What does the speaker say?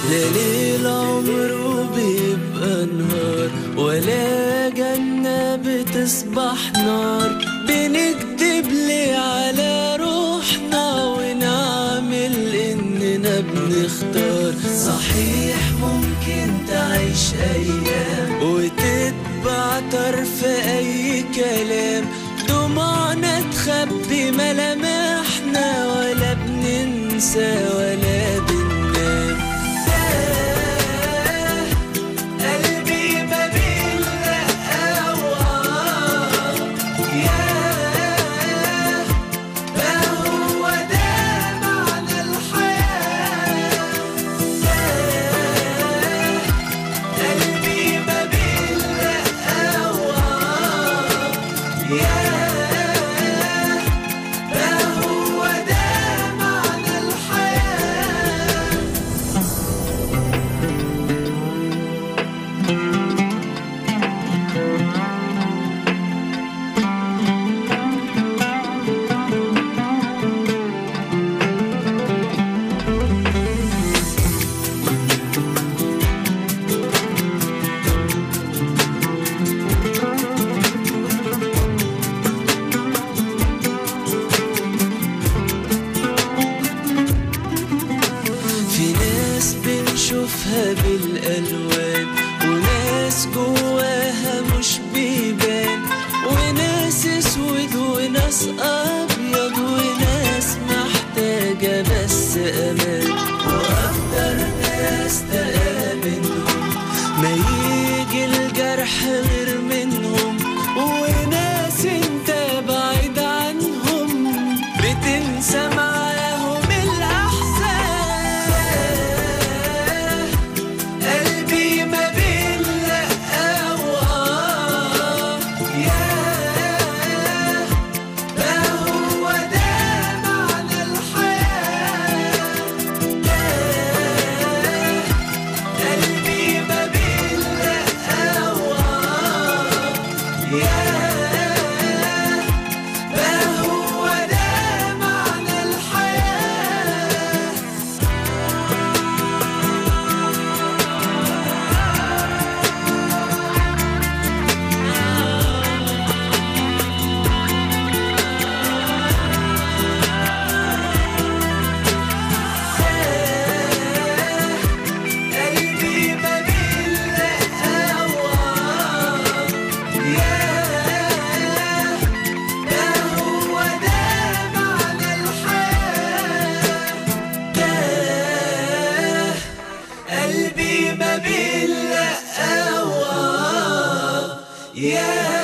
لا ليل عمره بيبقى نهار ولا جنة بتصبح نار بنكدب ليه على روحنا ونعمل إننا بنختار صحيح ممكن تعيش أيام وتتبع طرف أي كلام دموعنا تخبي ملامحنا ولا بننسى ولا بننام آه، قلبي ما بيلقى وآه، ياه، ما هو ده معنى الحياة آه، قلبي ما بيلقى وآه، ياه، ما هو ده معنى الحياة في ناس بنشوفها بالألوان وناس جواها مش بيبان وناس اسود وناس أبيض وناس محتاجة بس أمان وأكتر ناس تقابلهم ما يجي الجرح غير منهم وناس انت بعيد عنهم بتنسى معاهم الأحزان قلبي ما بيلقى وآه ياه ما هو ده معنى الحياة ياه قلبي ما بيلقى وآه ياه ما هو ده معنى الحياة قلبي ما بيلقى وآه ياه ما هو ده معنى الحياة تاه قلبي ما بيلقى وآه ياه